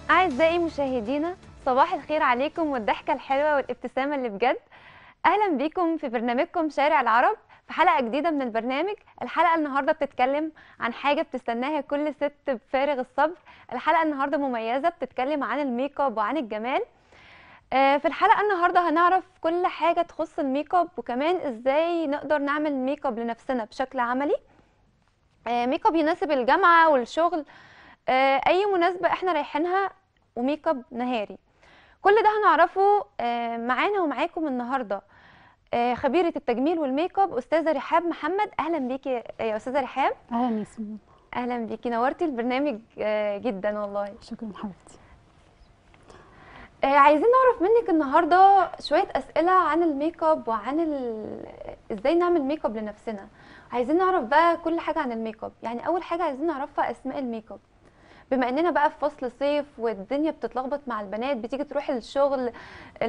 أعزائي مشاهدينا صباح الخير عليكم والضحكة الحلوة والابتسامة اللي بجد أهلا بيكم في برنامجكم شارع العرب في حلقة جديدة من البرنامج الحلقة النهاردة بتتكلم عن حاجة بتستناها كل ست بفارغ الصبر الحلقة النهاردة مميزة بتتكلم عن الميك اب وعن الجمال آه، في الحلقة النهاردة هنعرف كل حاجة تخص الميك اب وكمان ازاي نقدر نعمل ميك اب لنفسنا بشكل عملي آه، ميك اب يناسب الجامعة والشغل آه، اي مناسبة احنا رايحينها وميك اب نهاري كل ده هنعرفه آه، معانا ومعاكم النهارده آه، خبيرة التجميل والميك اب استاذة رحاب محمد اهلا بيكي يا استاذة رحاب اهلا ياسمين اهلا بيكي نورتي البرنامج آه، جدا والله شكرا حبيبتي آه، عايزين نعرف منك النهارده شويه اسئله عن الميك اب وعن ال... ازاي نعمل ميك اب لنفسنا عايزين نعرف بقى كل حاجه عن الميك اب يعني اول حاجه عايزين نعرفها اسماء الميك اب بما اننا بقى في فصل صيف والدنيا بتتلخبط مع البنات بتيجي تروح الشغل ال-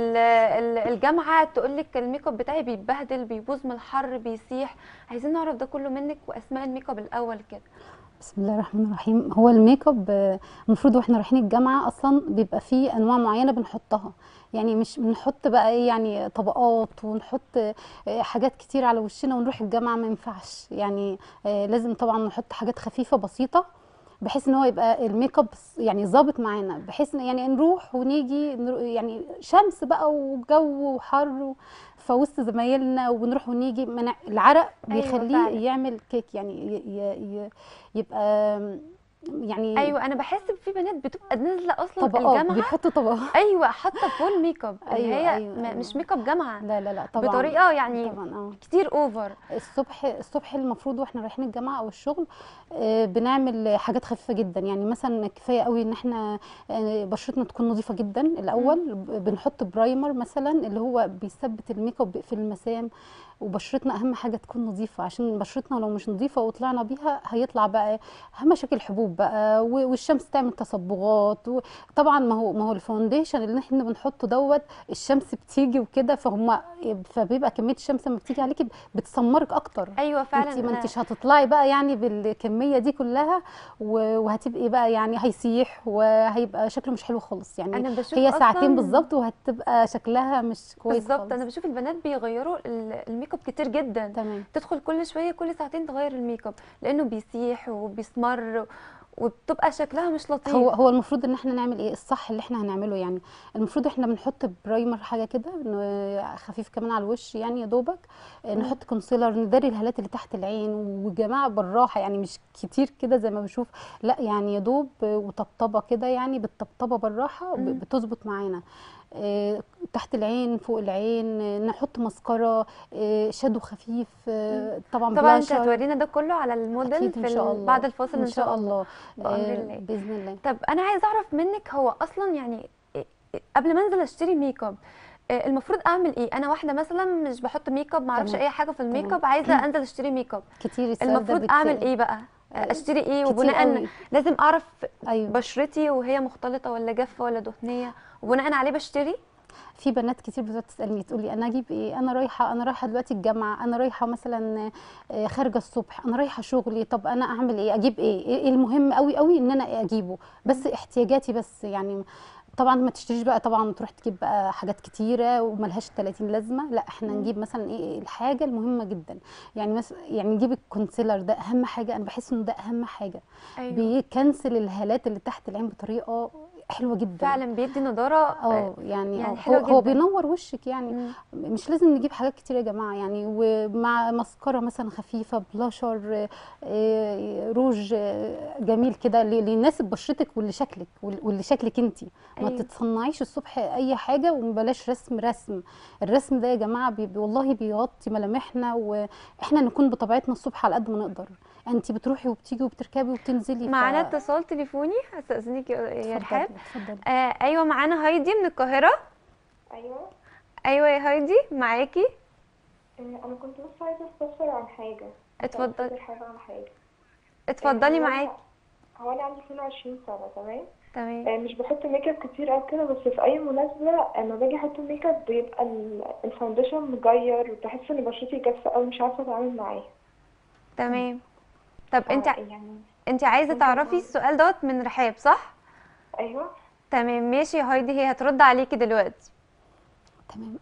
ال- الجامعه تقول لك الميك اب بتاعي بيتبهدل بيبوظ من الحر بيسيح عايزين نعرف ده كله منك واسماء الميك اب الاول كده بسم الله الرحمن الرحيم هو الميك اب آه، المفروض واحنا رايحين الجامعه اصلا بيبقى فيه انواع معينه بنحطها يعني مش بنحط بقى ايه يعني طبقات ونحط آه، حاجات كتير على وشنا ونروح الجامعه ما ينفعش يعني آه، لازم طبعا نحط حاجات خفيفه بسيطه بحيث ان هو يبقى الميك اب يعني ظابط معانا بحيث إن يعني نروح ونيجي نرو- يعني شمس بقى وجو وحر و- فوسط زمايلنا ونروح ونيجي منع العرق أيوة بيخليه فعلا. يعمل كيك يعني ي ي ي يبقى يعني ايوه انا بحس في بنات بتبقى نازله اصلا طبقات الجامعه بيحطوا طبقات ايوه حاطه فول ميك اب اللي أيوة، هي أيوة، ما- أيوة. مش ميك اب جامعه لا لا لا طبعا بطريقه يعني طبعا اه كتير اوفر الصبح الصبح المفروض واحنا رايحين الجامعه او الشغل آه، بنعمل حاجات خفيفه جدا يعني مثلا كفايه قوي ان احنا آه، بشرتنا تكون نظيفه جدا الاول ب- بنحط برايمر مثلا اللي هو بيثبت الميك اب بيقفل المسام وبشرتنا اهم حاجه تكون نظيفه عشان بشرتنا لو مش نظيفه وطلعنا بيها هيطلع بقى مشاكل حبوب بقى و- والشمس تعمل تصبغات طبعا ما هو ما هو الفاونديشن اللي احنا بنحطه دوت الشمس بتيجي وكده فهم فبيبقى كميه الشمس لما بتيجي عليكي بتسمرك اكتر ايوه فعلا انت ما أنا- انتش هتطلعي بقى يعني بالكميه دي كلها و- وهتبقي بقى يعني هيسيح وهيبقى شكله مش حلو خالص يعني انا بشوف هي ساعتين أصلاً- بالظبط وهتبقى شكلها مش كويس بالظبط خالص. انا بشوف البنات بيغيروا ال- الميك اب كتير جدا تمام تدخل كل شويه كل ساعتين تغير الميك اب لانه بيسيح وبيسمر وبتبقى شكلها مش لطيف هو هو المفروض ان احنا نعمل ايه الصح اللي احنا هنعمله يعني المفروض احنا بنحط برايمر حاجه كده ن- خفيف كمان على الوش يعني يا دوبك اه، نحط كونسيلر نداري الهالات اللي تحت العين وجماعه بالراحه يعني مش كتير كده زي ما بشوف لا يعني يا دوب وطبطبه كده يعني بالطبطبه بالراحه ب- مم. بتظبط معانا اه، تحت العين فوق العين اه، نحط مسكره اه، شادو خفيف اه، طبعا طبعا انت بلاشر. هتورينا ده كله على الموديل أكيد في إن شاء ال- الله. بعد الفاصل ان شاء الله بأمر اه، الله. باذن الله طب انا عايزه اعرف منك هو اصلا يعني إيه- إيه- قبل ما انزل اشتري ميك اب آه، المفروض اعمل ايه انا واحده مثلا مش بحط ميك اب ما اعرفش تمام. اي حاجه في الميك تمام. اب عايزه انزل اشتري ميك اب كتير السؤال ده المفروض اعمل بيتسأل. ايه بقى آه، اشتري ايه كتير وبناء قوي. لازم اعرف ايوه بشرتي وهي مختلطه ولا جافه ولا دهنيه وبناء عليه بشتري في بنات كتير بتقعد تسالني تقول لي انا اجيب ايه انا رايحه انا رايحه دلوقتي الجامعه انا رايحه مثلا آه، خارجه الصبح انا رايحه شغلي طب انا اعمل ايه اجيب ايه ايه المهم قوي قوي ان انا اجيبه بس احتياجاتي بس يعني طبعا ما تشتريش بقى طبعا تروح تجيب بقى حاجات كتيره وملهاش 30 لازمه لا احنا مم. نجيب مثلا ايه الحاجه المهمه جدا يعني مثلا يعني نجيب الكونسيلر ده اهم حاجه انا بحس انه ده اهم حاجه ايوه بيكنسل الهالات اللي تحت العين بطريقه حلوه جدا فعلا بيدي نضاره اه يعني, يعني آه، حلوة هو, هو جدا. بينور وشك يعني مم. مش لازم نجيب حاجات كتير يا جماعه يعني ومع مسكره مثلا خفيفه بلاشر آه، آه، روج آه، جميل كده اللي اللي يناسب بشرتك واللي شكلك وال- واللي شكلك انت ما أيوة. تتصنعيش الصبح اي حاجه ومبلاش رسم رسم الرسم ده يا جماعه بي والله بيغطي ملامحنا واحنا نكون بطبيعتنا الصبح على قد ما نقدر انت بتروحي وبتيجي وبتركبي وبتنزلي معانا اتصال تليفوني هستأذنك يا يا رحاب اتفضلي آه ايوه معانا هايدي من القاهره ايوه ايوه يا هايدي معاكي آه، انا كنت بس عايزه استفسر عن حاجه اتفضلي. استفسر حاجه عن حاجه اتفضلي آه، هو معاكي أنا- هو انا عندي 22 سنه تمام تمام آه، مش بحط ميك اب كتير او كده بس في اي مناسبه اما باجي احط ميك اب بيبقى ال- الفاونديشن مغير وبحس ان بشرتي جافه قوي مش عارفه اتعامل معاه تمام طب انت آه، يعني انت عايزه انت تعرفي عايزة- السؤال دوت من رحاب صح ايوه تمام ماشي يا هايدي هي هترد عليكي دلوقتي تمام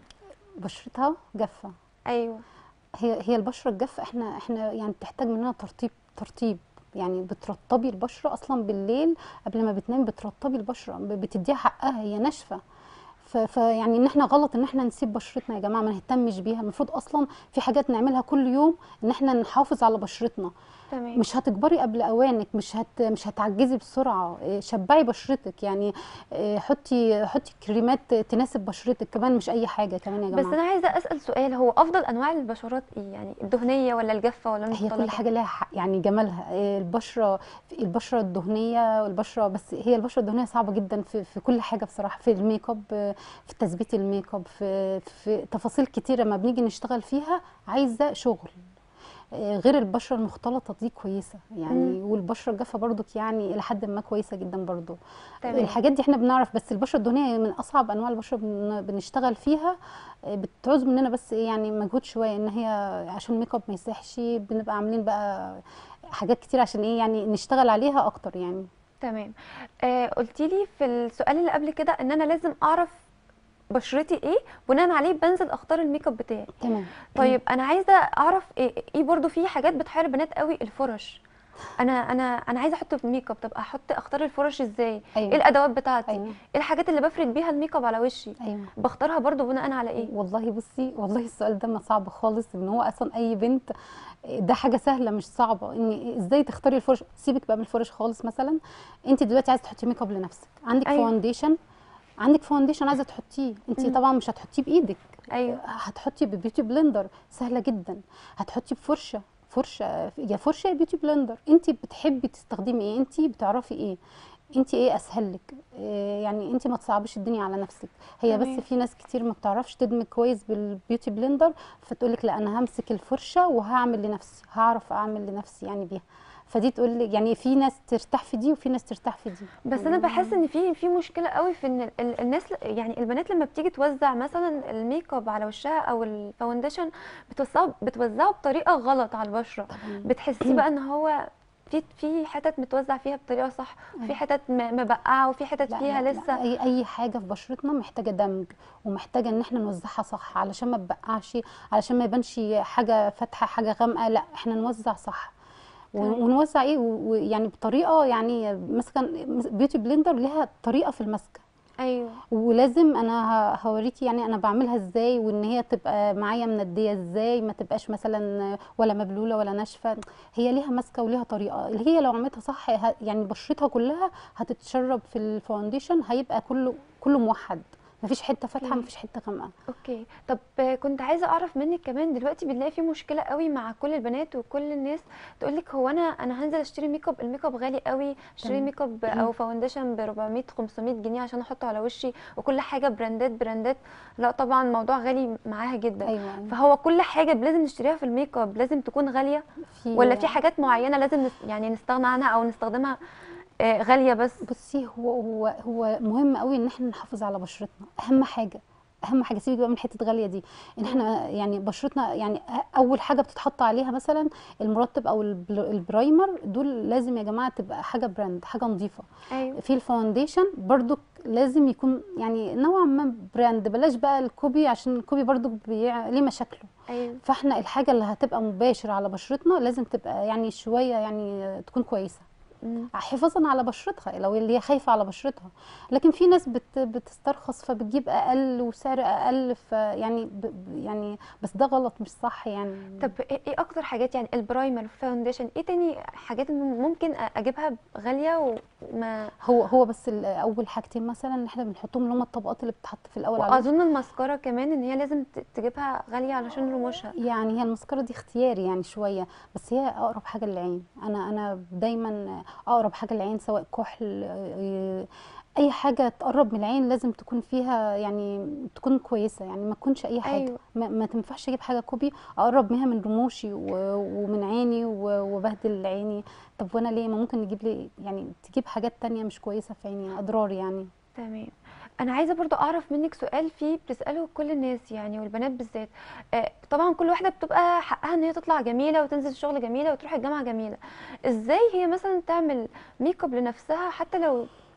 بشرتها جافه ايوه هي هي البشره الجافه احنا احنا يعني بتحتاج مننا ترطيب ترطيب يعني بترطبي البشره اصلا بالليل قبل ما بتنامي بترطبي البشره ب- بتديها حقها هي ناشفه ف- فيعني ان احنا غلط ان احنا نسيب بشرتنا يا جماعه ما نهتمش بيها المفروض اصلا في حاجات نعملها كل يوم ان احنا نحافظ على بشرتنا تمام مش هتكبري قبل اوانك مش هت مش هتعجزي بسرعه إيه، شبعي بشرتك يعني إيه، حطي حطي كريمات تناسب بشرتك كمان مش اي حاجه كمان يا بس جماعه انا عايزه اسال سؤال هو افضل انواع البشرات ايه يعني الدهنيه ولا الجافه ولا هي المختلطه كل حاجه لها حق يعني جمالها إيه، البشره البشره الدهنيه والبشره بس هي البشره الدهنيه صعبه جدا في, في كل حاجه بصراحه في الميك اب آه، في تثبيت الميك اب في, في تفاصيل كتيره ما بنيجي نشتغل فيها عايزه شغل آه، غير البشره المختلطه دي كويسه يعني والبشره الجافه برضك يعني الى حد ما كويسه جدا برضو تمام الحاجات دي احنا بنعرف بس البشره الدهنيه هي من اصعب انواع البشره بن- بنشتغل فيها آه، بتعوز مننا بس إيه يعني مجهود شويه ان هي عشان الميك اب ما يسيحش بنبقى عاملين بقى حاجات كتير عشان ايه يعني نشتغل عليها اكتر يعني تمام آه قلتي لي في السؤال اللي قبل كده ان انا لازم اعرف بشرتي ايه بناء عليه بنزل اختار الميك اب بتاعي تمام طيب انا عايزه اعرف ايه, إيه برضو في حاجات بتحير البنات قوي الفرش انا انا انا عايزه احط ميك اب طب احط اختار الفرش ازاي أيوة. ايه الادوات بتاعتي ايوه ايه الحاجات اللي بفرد بيها الميك اب على وشي ايوه بختارها برضو بناء على ايه والله بصي والله السؤال ده ما صعب خالص ان هو اصلا اي بنت ده حاجه سهله مش صعبه ان ازاي تختاري الفرش سيبك بقى من الفرش خالص مثلا انت دلوقتي عايزه تحطي ميك اب لنفسك عندك أيوة. فاونديشن عندك فاونديشن عايزه تحطيه انت مم. طبعا مش هتحطيه بايدك ايوه هتحطي ببيوتي بلندر سهله جدا هتحطي بفرشه فرشه يا فرشه يا بيوتي بلندر انت بتحبي تستخدمي ايه انت بتعرفي ايه انت ايه اسهل لك إيه يعني انت ما تصعبيش الدنيا على نفسك هي تمام. بس في ناس كتير ما بتعرفش تدمج كويس بالبيوتي بلندر فتقول لك لا انا همسك الفرشه وهعمل لنفسي هعرف اعمل لنفسي يعني بيها فدي تقول لك يعني في ناس ترتاح في دي وفي ناس ترتاح في دي بس انا بحس ان في في مشكله قوي في ان ال- الناس يعني البنات لما بتيجي توزع مثلا الميك اب على وشها او الفاونديشن بتوزعه بتوزعه بطريقه غلط على البشره طبعا بتحسي بقى ان هو في في حتت متوزع فيها بطريقه صح وفي أيوة. حتت م- مبقعه وفي حتت لا فيها لا لا لسه اي اي حاجه في بشرتنا محتاجه دمج ومحتاجه ان احنا نوزعها صح علشان ما تبقعش علشان ما يبانش حاجه فاتحه حاجه غامقه لا احنا نوزع صح و- تمام. ونوزع ايه و- ويعني بطريقه يعني مثلا بيوتي بلندر ليها طريقه في المسكه ايوه ولازم انا ه- هوريكي يعني انا بعملها ازاي وان هي تبقى معايا منديه ازاي ما تبقاش مثلا ولا مبلوله ولا ناشفه هي ليها ماسكه وليها طريقه اللي هي لو عملتها صح ه- يعني بشرتها كلها هتتشرب في الفاونديشن هيبقى كله كله موحد مفيش حته فاتحه أوكي. مفيش حته غامقه اوكي طب آه، كنت عايزه اعرف منك كمان دلوقتي بنلاقي في مشكله قوي مع كل البنات وكل الناس تقول لك هو انا انا هنزل اشتري ميك اب الميك اب غالي قوي اشتري تمام. ميك اب او فاونديشن ب 400 500 جنيه عشان احطه على وشي وكل حاجه براندات براندات لا طبعا الموضوع غالي معاها جدا ايوه فهو كل حاجه لازم نشتريها في الميك اب لازم تكون غاليه في ولا في حاجات معينه لازم نس يعني نستغنى عنها او نستخدمها آه، غاليه بس بصي هو هو هو مهم قوي ان احنا نحافظ على بشرتنا اهم حاجه اهم حاجه سيبك بقى من حته غاليه دي ان احنا يعني بشرتنا يعني اول حاجه بتتحط عليها مثلا المرطب او البل- البرايمر دول لازم يا جماعه تبقى حاجه براند حاجه نظيفه ايوه في الفاونديشن برضو لازم يكون يعني نوعا ما براند بلاش بقى الكوبي عشان الكوبي برضو بيع... ليه مشاكله ايوه فاحنا الحاجه اللي هتبقى مباشره على بشرتنا لازم تبقى يعني شويه يعني تكون كويسه مم. حفاظا على بشرتها لو اللي هي خايفه على بشرتها لكن في ناس بت بتسترخص فبتجيب اقل وسعر اقل فيعني ب ب- يعني بس ده غلط مش صح يعني طب ايه إيه اكتر حاجات يعني البرايمر الفاونديشن ايه تاني حاجات ممكن اجيبها غاليه وما هو هو بس ال- اول حاجتين مثلا اللي احنا بنحطهم اللي هم الطبقات اللي بتتحط في الاول على الوش. واظن الماسكارا كمان ان هي لازم ت- تجيبها غاليه علشان رموشها يعني هي المسكره دي اختياري يعني شويه بس هي اقرب حاجه للعين انا انا دايما اقرب حاجه للعين سواء كحل آه، اي حاجه تقرب من العين لازم تكون فيها يعني تكون كويسه يعني ما تكونش اي حاجه أيوة. ما, ما تنفعش اجيب حاجه كوبي اقرب منها من رموشي و- ومن عيني و- وبهدل عيني طب وانا ليه ما ممكن نجيب لي يعني تجيب حاجات تانية مش كويسه في عيني اضرار يعني تمام انا عايزه برضو اعرف منك سؤال فيه بتساله كل الناس يعني والبنات بالذات آه، طبعا كل واحده بتبقى حقها ان هي تطلع جميله وتنزل الشغل جميله وتروح الجامعه جميله ازاي هي مثلا تعمل ميك اب لنفسها حتى لو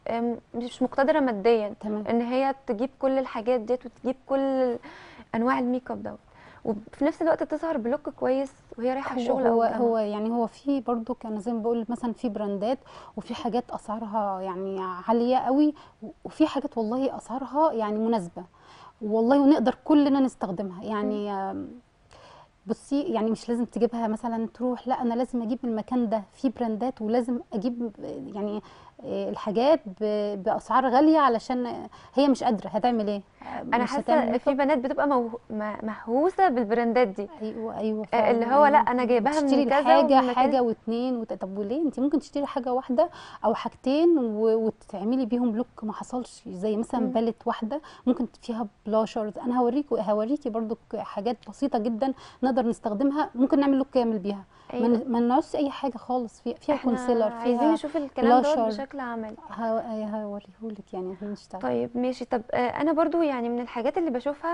آم، مش مقتدره ماديا تمام ان هي تجيب كل الحاجات ديت وتجيب كل انواع الميك اب دوت وفي نفس الوقت تظهر بلوك كويس وهي رايحه هو الشغل هو او الجامعه هو يعني هو في برضو كان زي ما بقول مثلا في براندات وفي حاجات اسعارها يعني عاليه قوي وفي حاجات والله اسعارها يعني مناسبه والله ونقدر كلنا نستخدمها يعني آم، بصي يعني مش لازم تجيبها مثلا تروح لا انا لازم اجيب من المكان ده في براندات ولازم اجيب يعني آه، الحاجات ب- باسعار غاليه علشان هي مش قادره هتعمل ايه انا مش هتعمل حاسه ميك في اب بنات بتبقى موه- م- مهووسه بالبراندات دي ايوه ايوه آه، اللي فعلا هو لا أيوة. انا جايباها من تشتري كذا الحاجه ومن مكان- حاجه واتنين وت... طب وليه انت ممكن تشتري حاجه واحده او حاجتين و... وتعملي بيهم لوك ما حصلش زي مثلا مم. بالت واحده ممكن فيها بلاشرز انا هوريكي هوريكي برضو حاجات بسيطه جدا نقدر نستخدمها ممكن نعمل لوك كامل بيها ما أيوة. ن- ما نعوزش اي حاجه خالص في... فيها احنا كونسيلر عايزين فيها نشوف الكلام دوت بلاشر. بشكل عملي ه... هوريهولك يعني احنا نشتغل طيب ماشي طب آه، انا برضو يعني من الحاجات اللي بشوفها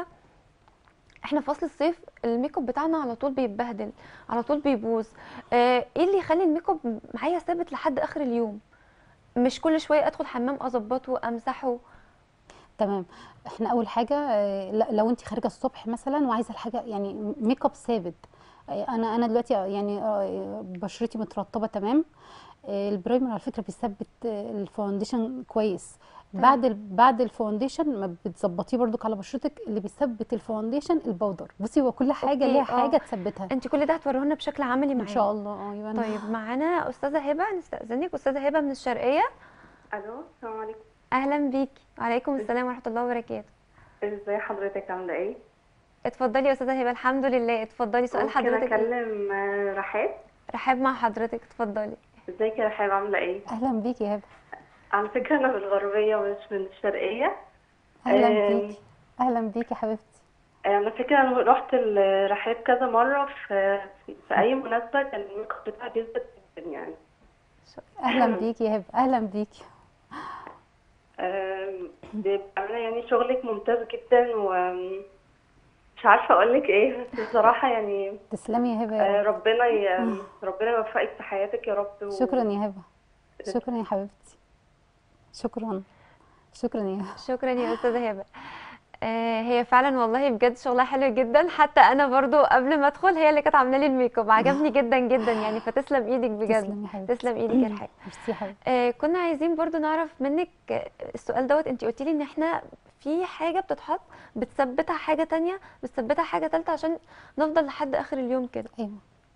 احنا فصل الصيف الميك اب بتاعنا على طول بيتبهدل على طول بيبوظ آه، ايه اللي يخلي الميك اب معايا ثابت لحد اخر اليوم مش كل شويه ادخل حمام اظبطه امسحه تمام احنا اول حاجه آه، ل- لو انت خارجه الصبح مثلا وعايزه الحاجه يعني ميك اب ثابت آه، انا انا دلوقتي يعني آه، بشرتي مترطبه تمام آه، البرايمر على فكره بيثبت آه، الفاونديشن كويس بعد ال- بعد الفاونديشن ما بتظبطيه برضك على بشرتك اللي بيثبت الفاونديشن الباودر بصي هو كل حاجه أوكي، ليها آه. حاجه تثبتها انت كل ده هتوريهولنا بشكل عملي ان معانا شاء الله اه يبقى أنا- طيب معانا استاذه هبه نستاذنك استاذه هبه من الشرقيه الو السلام عليكم اهلا بيكي وعليكم السلام ورحمه الله وبركاته ازاي حضرتك عامله ايه اتفضلي يا استاذه هبه الحمد لله اتفضلي سؤال ممكن حضرتك إيه؟ اكلم آه، رحاب رحاب مع حضرتك اتفضلي ازيك يا رحاب عامله ايه اهلا بيكي يا هبه على فكره انا من الغربيه مش من الشرقيه اهلا آم، بيكي اهلا بيكي حبيبتي آه، على فكره انا رحت لرحاب كذا مره في في اي مناسبه كان الميك اب بتاعي بيثبت جدا يعني اهلا بيكي يا هبه اهلا بيكي آم، بيبقى يعني شغلك ممتاز جدا ومش عارفه اقول لك ايه بس بصراحه يعني تسلمي يا هبه يا آه، رب. ربنا ي... ربنا يوفقك في حياتك يا رب و... شكرا يا هبه شكرا يا حبيبتي شكرا شكرا يا هبه شكرا يا استاذه هبه آه هي فعلا والله بجد شغلها حلو جدا حتى انا برضو قبل ما ادخل هي اللي كانت عامله لي الميك اب عجبني جدا جدا يعني فتسلم ايدك بجد تسلم يا حبيبتي تسلم ايدك يا رحاب ميرسي يا حبيبتي آه كنا عايزين برضو نعرف منك آه، السؤال دوت انت قلتي لي ان احنا في حاجه بتتحط بتثبتها حاجه تانية بتثبتها حاجه تالتة عشان نفضل لحد اخر اليوم كده ايوه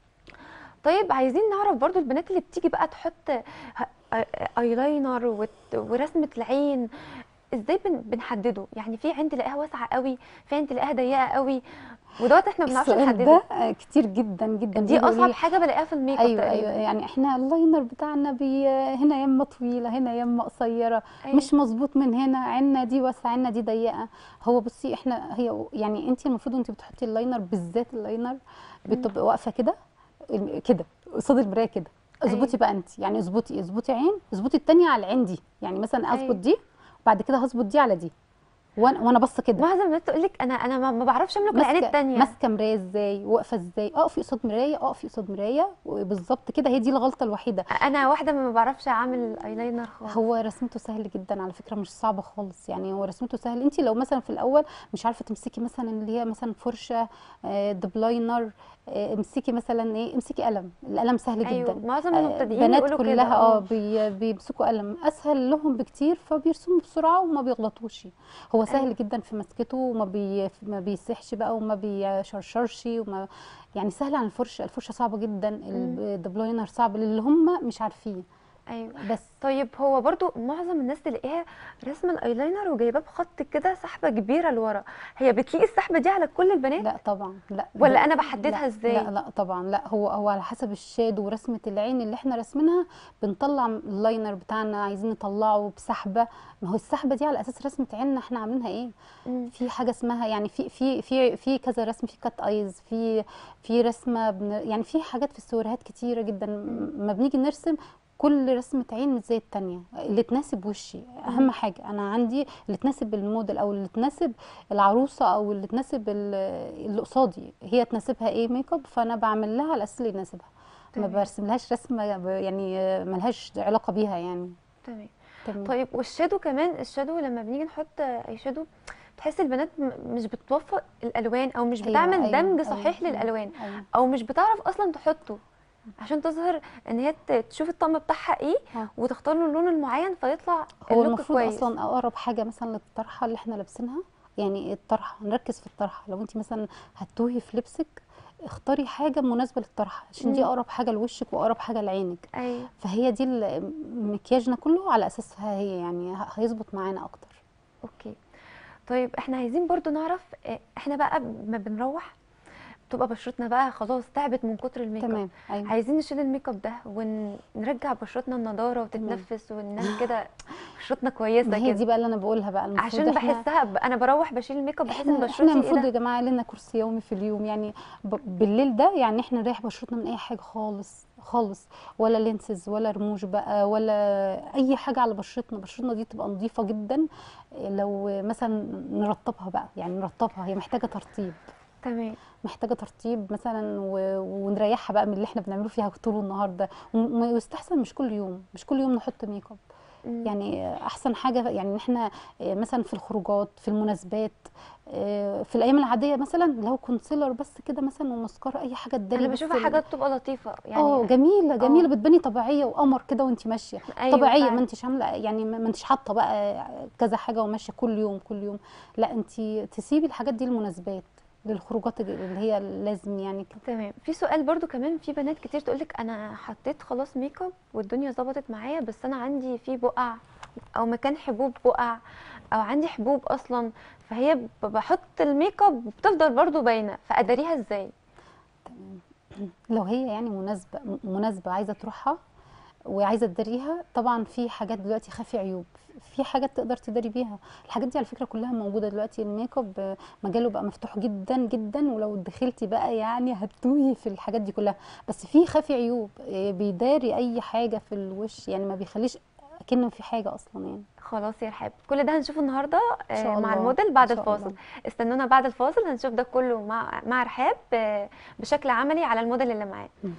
طيب عايزين نعرف برضو البنات اللي بتيجي بقى تحط ه- آه، ايلاينر وت- ورسمة العين ازاي بن- بنحدده يعني في عين تلاقيها واسعة قوي في عين تلاقيها ضيقة قوي ودوت احنا ما بنعرفش السؤال نحدده ده آه، كتير جدا جدا دي بيجوا اصعب يقولوا حاجة بلاقيها في الميك اب ايوه تقريبا ايوه يعني احنا اللاينر بتاعنا بي هنا يمه طويله هنا يمه قصيره أيوة. مش مظبوط من هنا عنا دي واسعه عنا دي ضيقه هو بصي احنا هي يعني انت المفروض وانت بتحطي اللاينر بالذات اللاينر بتبقى واقفه كده كده قصاد المرايه كده اظبطي أيوة. بقى انت يعني اظبطي اظبطي عين اظبطي التانية على العين دي يعني مثلا اظبط أيوة. دي وبعد كده هظبط دي على دي وانا وانا باصه كده معظم الناس تقول لك انا انا ما- ما بعرفش املك العين ماسكه التانية ماسكه مرايه ازاي واقفه ازاي اقفي قصاد مرايه اقفي قصاد مرايه وبالظبط كده هي دي الغلطه الوحيده انا واحده ما بعرفش اعمل ايلاينر خالص هو رسمته سهل جدا على فكره مش صعبه خالص يعني هو رسمته سهل انت لو مثلا في الاول مش عارفه تمسكي مثلا اللي هي مثلا فرشه آه، دبلاينر آه، امسكي مثلا ايه امسكي قلم القلم سهل ايوه جدا معظم آه، المبتدئين بنات يقولوا كده كلها اه بي- بيمسكوا قلم اسهل لهم بكتير فبيرسموا بسرعه وما بيغلطوش هو سهل أيوة. جدا في مسكته وما بي ما بيسحش بقى وما بيشرشرش وما يعني سهل عن الفرشه الفرشه صعبه جدا الدبلاينر صعب للي هم مش عارفين ايوه بس طيب هو برضو معظم الناس تلاقيها رسمه الايلاينر وجايباه بخط كده سحبه كبيره لورا هي بتلاقي السحبه دي على كل البنات لا طبعا لا ولا ب- انا بحددها لا ازاي لا لا طبعا لا هو هو على حسب الشاد ورسمه العين اللي احنا راسمينها بنطلع اللاينر بتاعنا عايزين نطلعه بسحبه ما هو السحبه دي على اساس رسمه عيننا احنا عاملينها ايه مم. في حاجه اسمها يعني في في في في كذا رسم في كات ايز في في رسمه بن يعني في حاجات في السيناريوهات كتيره جدا ما بنيجي نرسم كل رسمة عين مش زي التانية اللي تناسب وشي أهم حاجة أنا عندي اللي تناسب الموديل أو اللي تناسب العروسة أو اللي تناسب ال- اللي قصادي هي تناسبها إيه ميك اب فأنا بعمل لها على الأساس اللي يناسبها ما تمام. برسم لهاش رسمة ب- يعني ملهاش علاقة بيها يعني تمام تمام طيب والشادو كمان الشادو لما بنيجي نحط اي شادو تحس البنات م- مش بتوفق الالوان او مش أيوة، بتعمل أيوة، دمج أيوة، صحيح أيوة، للالوان أيوة. او مش بتعرف اصلا تحطه عشان تظهر ان هي ت- تشوف الطقم بتاعها ايه آه. وتختار له اللون المعين فيطلع هو اللوك المفروض كويس اصلا اقرب حاجه مثلا للطرحه اللي احنا لابسينها يعني الطرحه نركز في الطرحه لو انت مثلا هتوهي في لبسك اختاري حاجه مناسبه للطرحه عشان دي مم. اقرب حاجه لوشك واقرب حاجه لعينك ايوه فهي دي ال- مكياجنا كله على اساسها هي يعني ه- هيظبط معانا اكتر اوكي طيب احنا عايزين برضو نعرف آه، احنا بقى ما بنروح بتبقى بشرتنا بقى خلاص تعبت من كتر الميك اب تمام ايوه عايزين نشيل الميك اب ده ونرجع بشرتنا النضاره وتتنفس وننام كده بشرتنا كويسه ما هي كده دي بقى اللي انا بقولها بقى المفروض عشان احنا بحسها ب... انا بروح بشيل الميك اب بحس ان احنا احنا بشرتي المفروض ايه يا ده جماعه لنا كرسي يومي في اليوم يعني ب- بالليل ده يعني احنا نريح بشرتنا من اي حاجه خالص خالص ولا لينسز ولا رموش بقى ولا اي حاجه على بشرتنا بشرتنا دي تبقى نظيفه جدا لو مثلا نرطبها بقى يعني نرطبها هي محتاجه ترطيب تمام محتاجه ترطيب مثلا و... ونريحها بقى من اللي احنا بنعمله فيها طول النهار ده وم- ويستحسن مش كل يوم مش كل يوم نحط ميك اب مم. يعني احسن حاجه يعني ان احنا آه، مثلا في الخروجات في المناسبات آه، في الايام العاديه مثلا لو كونسيلر بس كده مثلا ومسكره اي حاجه تداري انا بس بشوفها ال- حاجات تبقى لطيفه اه يعني جميله جميله آه. بتبني طبيعيه وقمر كده وانت ماشيه أيوة طبيعيه فعلا. ما انتش عامله يعني ما ما انتش حاطه بقى كذا حاجه وماشيه كل يوم كل يوم لا انت تسيبي الحاجات دي للمناسبات للخروجات اللي هي لازم يعني كده تمام في سؤال برضو كمان في بنات كتير تقولك انا حطيت خلاص ميك اب والدنيا ظبطت معايا بس انا عندي في بقع او مكان حبوب بقع او عندي حبوب اصلا فهي ب- بحط الميك اب وبتفضل برضو باينه فاداريها ازاي لو هي يعني مناسبة مناسبة عايزة تروحها وعايزة تداريها طبعا في حاجات دلوقتي خافي عيوب في حاجات تقدر تداري بيها الحاجات دي على فكرة كلها موجودة دلوقتي الميك اب مجاله بقى مفتوح جدا جدا ولو دخلتي بقى يعني هتتوهي في الحاجات دي كلها بس في خافي عيوب إيه، بيداري اي حاجة في الوش يعني ما بيخليش كأنه في حاجة اصلا يعني خلاص يا رحاب كل ده هنشوفه النهارده إن آه، شاء مع الله. الموديل بعد إن شاء الفاصل الله. استنونا بعد الفاصل هنشوف ده كله مع مع رحاب آه، بشكل عملي على الموديل اللي معاه مم.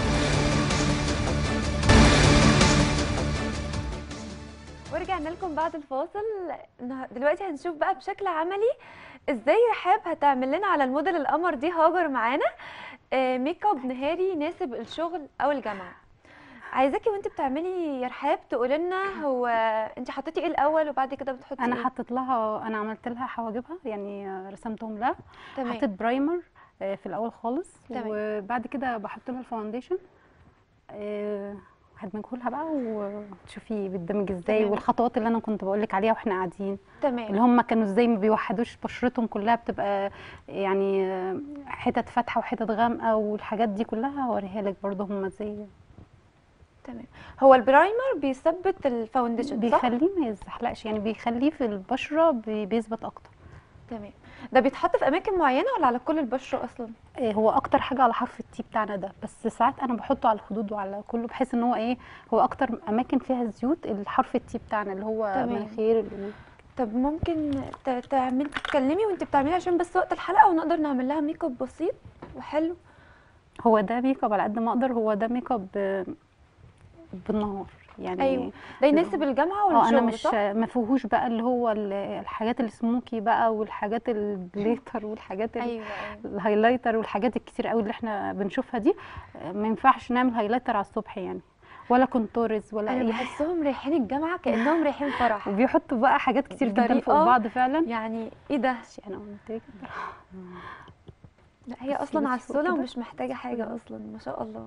ورجعنا لكم بعد الفاصل نه- دلوقتي هنشوف بقى بشكل عملي ازاي رحاب هتعمل لنا على الموديل القمر دي هاجر معانا آه، ميك اب نهاري يناسب الشغل او الجامعه عايزاكي وانت بتعملي يا رحاب تقولي لنا هو انت حطيتي ايه الاول وبعد كده بتحطي انا ايه حطيت لها انا عملت لها حواجبها يعني رسمتهم لها تمام حطيت برايمر آه، في الاول خالص تمام. وبعد كده بحط لها الفاونديشن آه، هدمجه لها بقى وتشوفي بتدمج ازاي تمام. والخطوات اللي انا كنت بقول لك عليها واحنا قاعدين اللي تمام هم كانوا ازاي ما بيوحدوش بشرتهم كلها بتبقى يعني آه، حتت فاتحه وحتت غامقه والحاجات دي كلها هوريها لك برضه هم ازاي تمام هو البرايمر بيثبت الفاونديشن صح بيخليه ما يزحلقش يعني بيخليه في البشره بي- بيثبت اكتر تمام ده بيتحط في اماكن معينه ولا على كل البشره اصلا إيه هو اكتر حاجه على حرف التي بتاعنا ده بس ساعات انا بحطه على الخدود وعلى كله بحيث ان هو ايه هو اكتر اماكن فيها زيوت الحرف التي بتاعنا اللي هو تمام. مناخير ال- طب ممكن ت- تعملي تتكلمي وانت بتعملي عشان بس وقت الحلقه ونقدر نعمل لها ميك اب بسيط وحلو هو ده ميك اب على قد ما اقدر هو ده ميك اب آه، بالنهار يعني ايوه ده يناسب الجامعه اه والشغل انا مش صح ما فيهوش بقى اللي هو ال- الحاجات السموكي بقى والحاجات الجليتر والحاجات ال- ايوه ايوه الهايلايتر والحاجات الكتير قوي اللي احنا بنشوفها دي آه، ما ينفعش نعمل هايلايتر على الصبح يعني ولا كونتورز ولا انا اي حاجه بحسهم رايحين الجامعه كانهم رايحين فرح وبيحطوا بقى حاجات كتير جدا فوق بطريقة بعض فعلا يعني ايه ده ماشي انا قلت لك لا هي بس اصلا بس فوق عسوله كده. ومش محتاجه حاجه اصلا ما شاء الله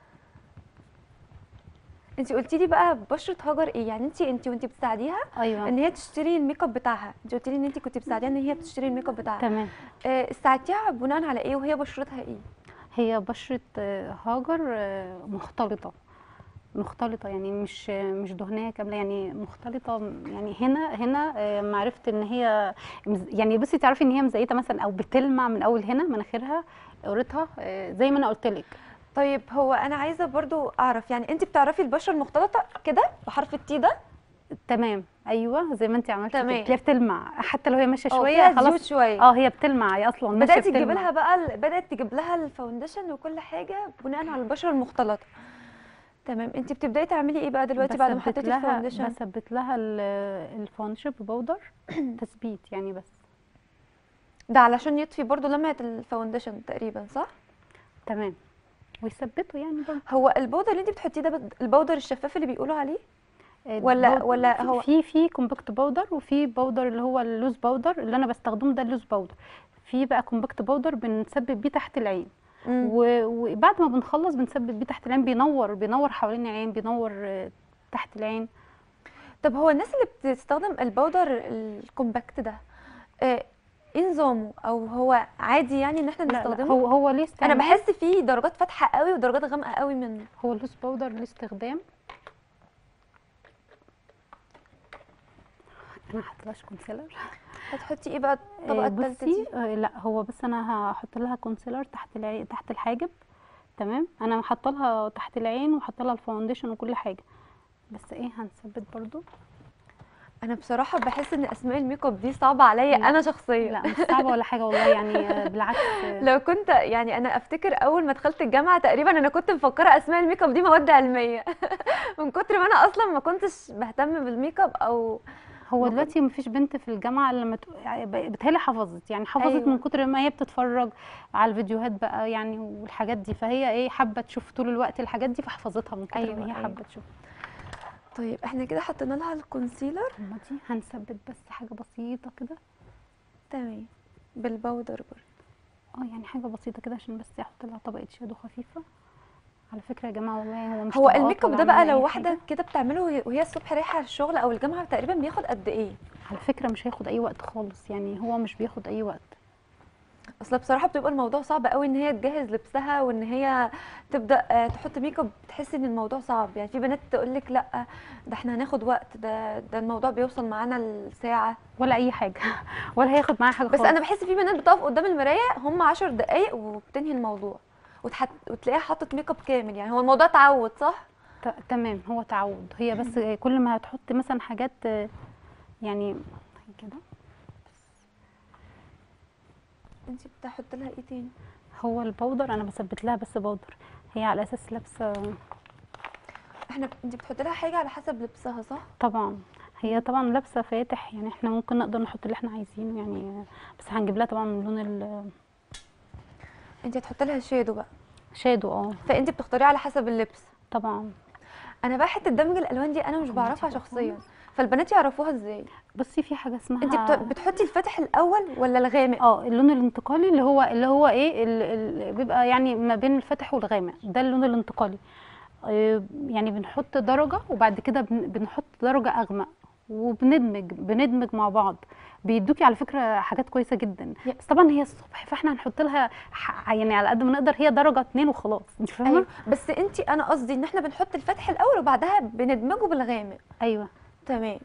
انت قلتي لي بقى بشره هاجر ايه يعني انت انت وانت بتساعديها ايوه ان هي تشتري الميك اب بتاعها انت قلتي لي ان انت كنت بتساعديها ان هي بتشتري الميك اب بتاعها تمام آه، ساعدتيها بناء على ايه وهي بشرتها ايه هي بشرة آه، هاجر آه، مختلطة مختلطة يعني مش آه، مش دهنية كاملة يعني مختلطة يعني هنا هنا آه، ما عرفت ان هي مز- يعني بصي تعرفي ان هي مزيتة مثلا او بتلمع من اول هنا مناخيرها قرتها آه، زي ما انا قلت لك طيب هو انا عايزه برضو اعرف يعني انت بتعرفي البشره المختلطه كده بحرف التي ده تمام ايوه زي ما انت عملتي كده تمام. تلاقيها بتلمع حتى لو هي ماشيه اه شويه فيها زيوت خلاص شويه اه هي بتلمع هي اصلا ماشيه بدات تجيب بتلمع لها بقى ال- بدات تجيب لها الفاونديشن وكل حاجه بناء على البشره المختلطه تمام انت بتبداي تعملي ايه بقى دلوقتي بعد ما بثبت حطيتي لها الفاونديشن بثبت لها ال- الفاونديشن ببودر تثبيت يعني بس ده علشان يطفي برضو لمعة الفاونديشن تقريبا صح تمام ويثبته يعني برضه هو البودر اللي انت بتحطيه ده بد- البودر الشفاف اللي بيقولوا عليه ولا- البودر- ولا في- هو- في في كومباكت باودر وفي باودر اللي هو اللوز باودر اللي انا بستخدمه ده اللوز باودر في بقى كومباكت باودر بنثبت بيه تحت العين مم. و- وبعد ما بنخلص بنثبت بيه تحت العين بينور بينور حوالين العين بينور آه، تحت العين طب هو الناس اللي بتستخدم البودر الكومباكت ده آه، ايه نظامه او هو عادي يعني ان احنا لا لا نستخدمه هو هو ليه انا استعمال بحس فيه درجات فاتحه قوي ودرجات غامقه قوي منه هو اللوز باودر ليه استخدام انا هحطلهاش كونسيلر هتحطي ايه بقى آه، الطبقه الثالثه بصي دي آه، لا هو بس انا هحط لها كونسيلر تحت العين تحت الحاجب تمام انا حاطه لها تحت العين وحاطه لها الفاونديشن وكل حاجه بس ايه هنثبت برضو انا بصراحه بحس ان اسماء الميك اب دي صعبه عليا لا. انا شخصيا لا مش صعبه ولا حاجه والله يعني آه، بالعكس آه، لو كنت يعني انا افتكر اول ما دخلت الجامعه تقريبا انا كنت مفكره اسماء الميك اب دي مواد علميه من كتر ما انا اصلا ما كنتش بهتم بالميك اب او هو ما دلوقتي مفيش بنت في الجامعه لما ت... يعني ب- بتهيألي حفظت يعني حفظت أيوة. من كتر ما هي بتتفرج على الفيديوهات بقى يعني والحاجات دي فهي ايه حابه تشوف طول الوقت الحاجات دي فحفظتها من كتر أيوة، ما هي أيوة. حابه تشوف طيب احنا كده حطينا لها الكونسيلر أما دي هنثبت بس حاجه بسيطه كده تمام بالبودر برضه اه يعني حاجه بسيطه كده عشان بس احط لها طبقه شادو خفيفه على فكره يا جماعه والله هو مش هو طبقات الميك اب ولا ده بقى عامل لو أي واحده حاجة. كده بتعمله وهي- وهي الصبح رايحه الشغل او الجامعه تقريبا بياخد قد ايه على فكره مش هياخد اي وقت خالص يعني هو مش بياخد اي وقت اصل بصراحه بتبقى الموضوع صعب قوي ان هي تجهز لبسها وان هي تبدا آه، تحط ميك اب تحس ان الموضوع صعب يعني في بنات تقول لك لا ده احنا هناخد وقت ده ده الموضوع بيوصل معانا لساعه ولا اي حاجه ولا هياخد معاها حاجه بس خالص انا بحس في بنات بتقف قدام المرايه هم 10 دقايق وبتنهي الموضوع وتحت... وتلاقيها حاطه ميك اب كامل يعني هو الموضوع تعود صح ت- تمام هو تعود هي بس كل ما هتحط مثلا حاجات آه، يعني كده انت بتحط لها ايه تاني هو البودر انا بثبت لها بس بودر هي على اساس لابسه احنا انت بتحط لها حاجه على حسب لبسها صح طبعا هي طبعا لابسه فاتح يعني احنا ممكن نقدر نحط اللي احنا عايزينه يعني بس هنجيب لها طبعا من لون انت هتحط لها شادو بقى الشادو اه فانت بتختاريه على حسب اللبس طبعا انا بقى حته دمج الالوان دي انا مش انت بعرفها عارفاها؟ شخصيا فالبنات يعرفوها ازاي بصي في حاجه اسمها انت بت... بتحطي الفاتح الاول ولا الغامق اه اللون الانتقالي اللي هو اللي هو ايه اللي بيبقى يعني ما بين الفاتح والغامق ده اللون الانتقالي آه، يعني بنحط درجة وبعد كده بن- بنحط درجة أغمق وبندمج بندمج مع بعض بيدوكي على فكرة حاجات كويسة جدا يا- بس طبعا هي الصبح فاحنا هنحط لها ح- يعني على قد ما نقدر هي درجة اتنين وخلاص انت فاهمة؟ ايوه بس انت انا قصدي ان احنا بنحط الفاتح الاول وبعدها بندمجه بالغامق ايوه تمام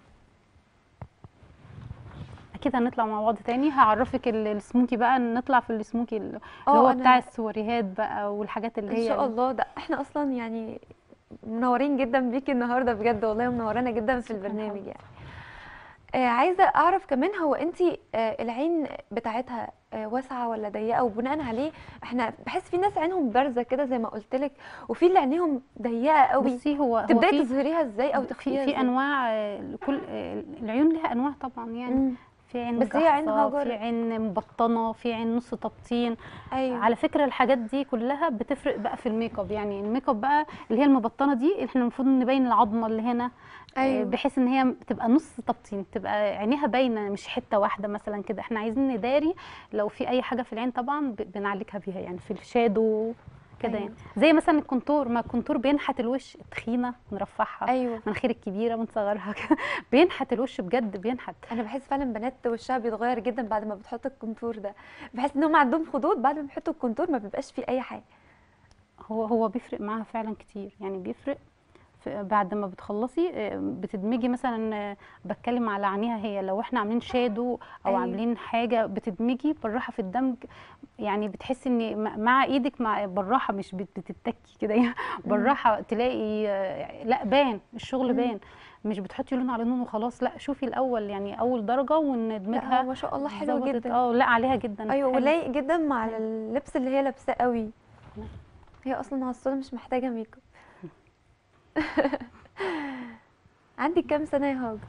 اكيد هنطلع مع بعض تاني هعرفك ال- السموكي بقى نطلع في السموكي اللي اه هو أنا- بتاع السوريهات بقى والحاجات اللي ان هي شاء الله ده احنا اصلا يعني منورين جدا بيكي النهارده بجد والله منورانا جدا في شكراً البرنامج حبيبتي. يعني آه عايزه اعرف كمان هو انت آه العين بتاعتها آه واسعه ولا ضيقه وبناء عليه احنا بحس في ناس عينهم بارزه كده زي ما قلت لك وفي اللي عينيهم ضيقه قوي بصي هو هو تبداي في تظهريها ازاي او في تخفيها في ازاي انواع آه، كل آه، العيون لها انواع طبعا يعني مم. في عين بس هي عين جحظة، هاجر. في عين مبطنه في عين نص تبطين ايوه على فكره الحاجات دي كلها بتفرق بقى في الميك اب يعني الميك اب بقى اللي هي المبطنه دي احنا المفروض نبين العظمه اللي هنا آه، أيوة. بحيث ان هي تبقى نص تبطين تبقى عينيها باينه مش حته واحده مثلا كده احنا عايزين نداري لو في اي حاجه في العين طبعا ب- بنعالجها بيها يعني في الشادو كده أيوة. يعني زي مثلا الكونتور ما الكونتور بينحت الوش التخينه نرفعها ايوه مناخير الكبيره بنصغرها كده بينحت الوش بجد بينحت انا بحس فعلا بنات وشها بيتغير جدا بعد ما بتحط الكونتور ده بحس ان هم عندهم خدود بعد ما بيحطوا الكونتور ما بيبقاش فيه اي حاجه هو هو بيفرق معاها فعلا كتير يعني بيفرق في بعد ما بتخلصي آه، بتدمجي مثلا آه، بتكلم على عينيها هي لو احنا عاملين شادو او أيوة. عاملين حاجه بتدمجي بالراحه في الدمج يعني بتحسي ان م- مع ايدك مع بالراحه مش بت- بتتكي كده يعني بالراحه تلاقي آه، لا بان الشغل مم. بان مش بتحطي لون على لون وخلاص لا شوفي الاول يعني اول درجه لا وندمجها هو ما شاء الله حلو ظبطت. جدا اه لا عليها جدا ايوه حلو. ولايق جدا مع اللبس اللي هي لابساه قوي نعم. هي اصلا على الصوره مش محتاجه ميك اب عندك كام سنه يا هاجر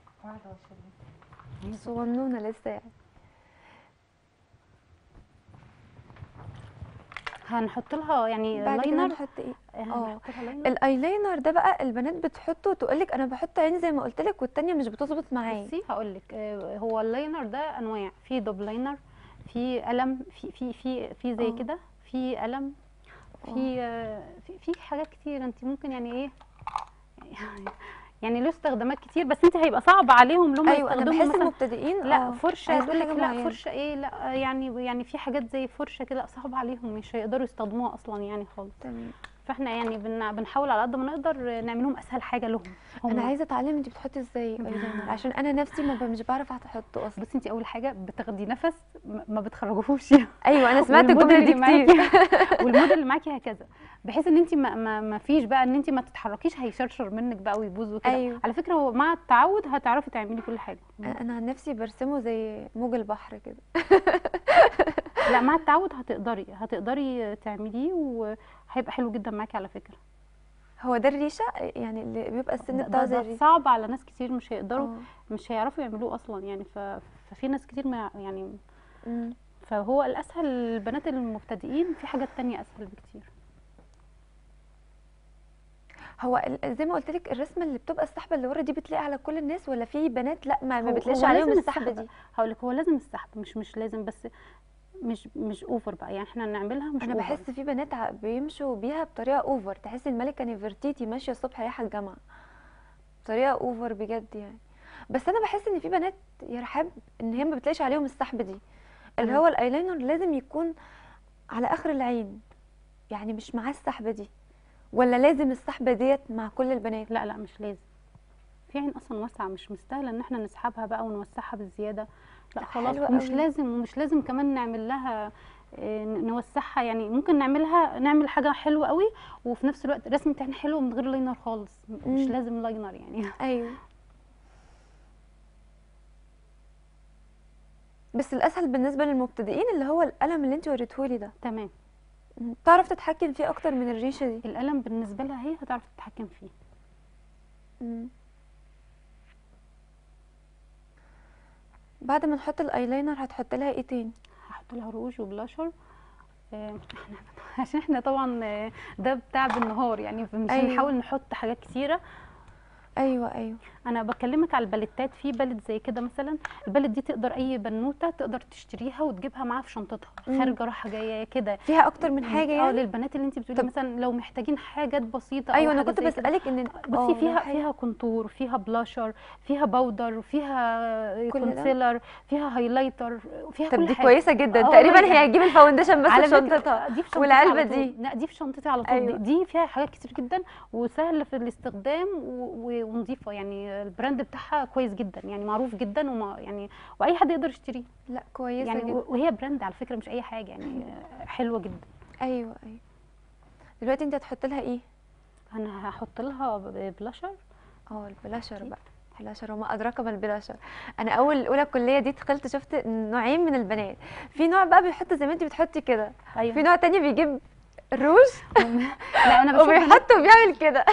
صغنونه لسه يعني هنحط لها يعني بعد كده لاينر نحط ايه هنحط لها لاينر الايلاينر ده بقى البنات بتحطه تقولك انا بحط عيني زي ما قلت لك والتانية مش بتظبط معايا بصي هقول لك هو اللاينر ده انواع في دوب لاينر في قلم في في في في زي آه. كده في قلم في آه، في في حاجات كتير انت ممكن يعني ايه يعني له استخدامات كتير بس انت هيبقى صعب عليهم لما ايوه انا يستخدموا بحس مثلا المبتدئين لا آه، فرشه عايزين تقول لك حاجة لا معينة. فرشه ايه لا يعني يعني في حاجات زي فرشه كده صعب عليهم مش هيقدروا يستخدموها اصلا يعني خالص تمام فاحنا يعني بن بنحاول على قد ما نقدر نعمل لهم اسهل حاجه لهم هم. انا عايزه اتعلم انت بتحطي ازاي ايلاينر عشان انا نفسي ما ب- مش بعرف احطه اصلا بصي انت اول حاجه بتاخدي نفس ما ما بتخرجوهوش ايوه انا سمعت والموديل الجمله دي اللي كتير معاكي- والموديل اللي معاكي هكذا بحيث ان انت ما, ما, ما فيش بقى ان انت ما تتحركيش هيشرشر منك بقى ويبوظ وكده أيوة. على فكره هو مع التعود هتعرفي تعملي كل حاجه انا عن نفسي برسمه زي موج البحر كده لا مع التعود هتقدري هتقدري تعمليه وهيبقى حلو جدا معاكي على فكره هو ده الريشه يعني اللي بيبقى السن ده, بتاعه ده, زي ده الريشه صعب على ناس كتير مش هيقدروا آه. مش هيعرفوا يعملوه اصلا يعني ف... ففي ناس كتير ما يعني مم. فهو الاسهل البنات المبتدئين في حاجات تانية اسهل بكتير هو ال- زي ما قلت لك الرسمه اللي بتبقى السحبه اللي ورا دي بتلاقي على كل الناس ولا في بنات لا ما, ما هو- بتلاقيش هو عليهم لازم السحبه السحب. دي هقول لك هو لازم السحب مش مش لازم بس مش مش اوفر بقى يعني احنا نعملها مش انا أوفر. بحس في بنات ع- بيمشوا بيها بطريقه اوفر تحس الملكه نيفرتيتي ماشيه الصبح رايحه الجامعه بطريقه اوفر بجد يعني بس انا بحس ان في بنات يا رحاب ان هي ما بتلاقيش عليهم السحب دي اللي مم. هو الايلاينر لازم يكون على اخر العين يعني مش معاه السحبه دي ولا لازم السحبه ديت مع كل البنات لا لا مش لازم في عين اصلا واسعه مش مستاهله ان احنا نسحبها بقى ونوسعها بالزياده لا طب خلاص حلو مش قوي. لازم ومش لازم كمان نعمل لها آه، ن- نوسعها يعني ممكن نعملها نعمل حاجه حلوه قوي وفي نفس الوقت رسمه عين حلوه من غير لاينر خالص م- مش مم. لازم لاينر يعني ايوه بس الاسهل بالنسبه للمبتدئين اللي هو القلم اللي انت وريتهولي ده تمام م، تعرف تتحكم فيه اكتر من الريشه دي القلم بالنسبه لها هي هتعرف تتحكم فيه مم. بعد ما نحط الايلاينر هتحط لها ايه تاني هحط لها روج وبلاشر آه، احنا عشان احنا طبعا آه، ده بتاع بالنهار يعني مش أيوة. هنحاول نحط حاجات كتيره ايوه ايوه انا بكلمك على الباليتات في باليت زي كده مثلا الباليت دي تقدر اي بنوته تقدر تشتريها وتجيبها معاها في شنطتها مم. خارجه رايحه جايه كده فيها اكتر من حاجه اه يعني للبنات اللي انت بتقولي طب- مثلا لو محتاجين حاجات بسيطه أو ايوه انا حاجة كنت زي كده. بسالك ان بصي آه، فيها حاجة- فيها كونتور فيها بلاشر فيها باودر فيها كل ده؟ كونسيلر فيها هايلايتر فيها طب كل دي حاجه كويسه جدا آه تقريبا والله هي هتجيب الفاونديشن بس على في فكرة شنطتها دي في شنطتي والعلبة على دي. طول. لا دي في شنطتي على طول أيوة. دي, دي فيها حاجات كتير جدا وسهل في الاستخدام و- و- ونظيفه يعني البراند بتاعها كويس جدا يعني معروف جدا وما يعني واي حد يقدر يشتريه لا كويسه يعني جدا و- وهي براند على فكره مش اي حاجه يعني حلوه جدا ايوه ايوه دلوقتي انت هتحط لها ايه انا هحط لها ب- بلاشر اه البلاشر بقى البلاشر وما ادراك ما البلاشر انا اول اولى كليه دي دخلت شفت نوعين من البنات في نوع بقى بيحط زي ما انت بتحطي كده في ايوه نوع تاني بيجيب الروج لا انا بشوف بنات- وبيحط وبيعمل كده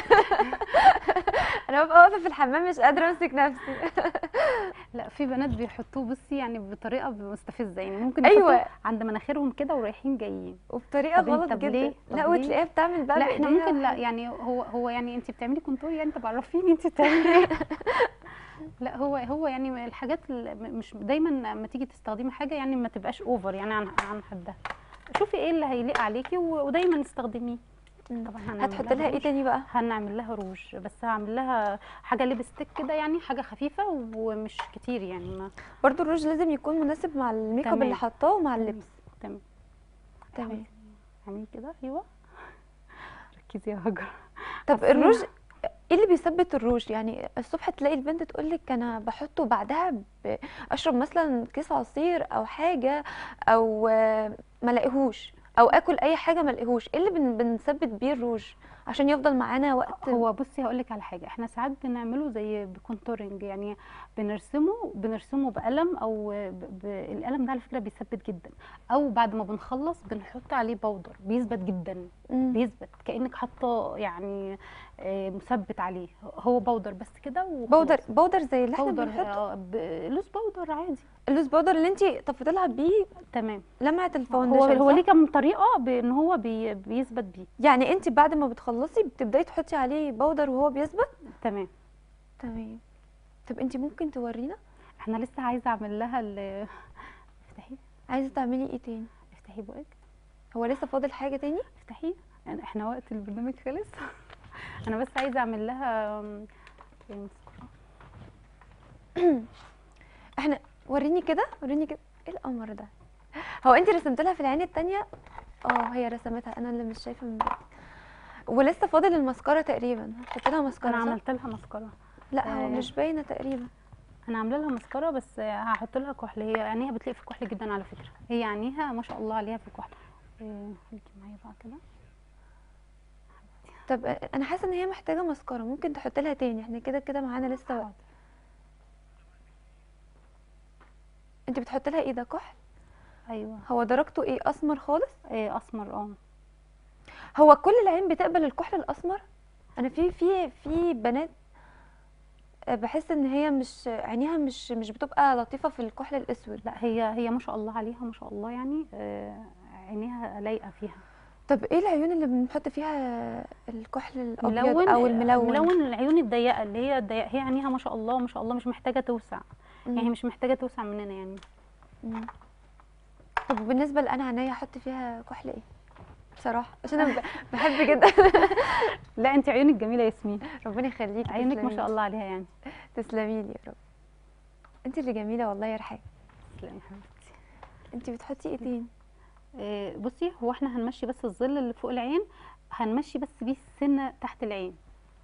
انا ببقى واقفه في الحمام مش قادره امسك نفسي لا في بنات بيحطوه بصي يعني بطريقه مستفزه يعني ممكن أيوة. يحطوه عند مناخيرهم كده ورايحين جايين وبطريقه طب انت- غلط طب جدا ليه؟ طب لا ليه؟ وتلاقيها بتعمل بقى لا احنا بإيديها ممكن لا حاجة. يعني هو هو يعني انت بتعملي كنترول يعني طب عرفيني انت بتعملي ايه لا هو هو يعني الحاجات ال- م- مش دايما لما تيجي تستخدمي حاجه يعني ما تبقاش اوفر يعني عن عن حدها شوفي ايه اللي هيليق عليكي و- ودايما استخدميه مم. طبعا هنعمل هتحط لها ايه روج. تاني بقى هنعمل لها روج بس هعمل لها حاجه ليبستيك كده يعني حاجه خفيفه ومش كتير يعني ما برضو الروج لازم يكون مناسب مع الميك اب تمام. اللي حطاه ومع اللبس تمام تمام اعملي كده ايوه ركزي يا هاجر طب أصل أنا- الروج ايه اللي بيثبت الروج يعني الصبح تلاقي البنت تقول لك انا بحطه بعدها ب- اشرب مثلا كيس عصير او حاجه او آه، ما الاقيهوش او اكل اي حاجه ما الاقيهوش ايه اللي بن- بنثبت بيه الروج عشان يفضل معانا وقت هو بصي هقول لك على حاجه احنا ساعات بنعمله زي بكونتورنج يعني بنرسمه بنرسمه بقلم او ب... ب... القلم ده على فكره بيثبت جدا او بعد ما بنخلص بنحط عليه بودر بيثبت جدا مم. بيثبت كانك حاطه يعني آه، مثبت عليه هو بودر بس كده وخلاص. بودر بودر زي اللي احنا بودر بنحطه آه، ب- لوز بودر عادي اللوز بودر اللي انت طفيت لها بيه تمام لمعه هو الفاونديشن هو صح؟ ليه كام طريقه بان هو بي بيثبت بيه يعني انت بعد ما بتخلصي بتبداي تحطي عليه بودر وهو بيثبت تمام تمام طب انت ممكن تورينا احنا لسه عايزه اعمل لها ال افتحي عايزه تعملي ايه تاني افتحي بقك هو لسه فاضل حاجه تاني افتحي يعني احنا وقت البرنامج خلص انا بس عايزه اعمل لها أم، إيه مسكرة. احنا وريني كده وريني كده ايه القمر ده هو انت رسمت لها في العين التانية اه هي رسمتها انا اللي مش شايفه من بعيد ولسه فاضل المسكره تقريبا حطيت لها مسكره انا صح؟ عملت لها مسكره لا هو آه. مش باينه تقريبا انا عامله لها مسكره بس هحط لها كحل هي عينيها بتلاقي في الكحل جدا على فكره هي عينيها ما شاء الله عليها في الكحل إيه، خليكي معايا بقى كده طب انا حاسه ان هي محتاجه مسكره ممكن تحط لها تاني احنا كده كده معانا لسه وقت حاضر. انت بتحط لها ايه ده كحل ايوه هو درجته ايه اسمر خالص إيه اسمر اه هو كل العين بتقبل الكحل الاسمر انا في في في بنات آه، بحس ان هي مش عينيها مش مش بتبقى لطيفه في الكحل الاسود لا هي هي ما شاء الله عليها ما شاء الله يعني آه، عينيها لايقه فيها طب ايه العيون اللي بنحط فيها الكحل الابيض او الملون ملون العيون الضيقه اللي هي الضيقه هي عينيها ما شاء الله ما شاء الله مش محتاجه توسع مم. يعني مش محتاجه توسع مننا يعني مم. طب وبالنسبه لانا عينيا احط فيها كحل ايه بصراحه عشان انا ب- بحب جدا لا انت عيونك جميله يا ياسمين ربنا يخليكي عيونك ما تسلمي شاء لي. الله عليها يعني تسلمي لي يا رب انت اللي جميله والله يا رحاب تسلمي يا حبيبتي انت بتحطي ايه تاني آه، بصي هو احنا هنمشي بس الظل اللي فوق العين هنمشي بس بيه السنه تحت العين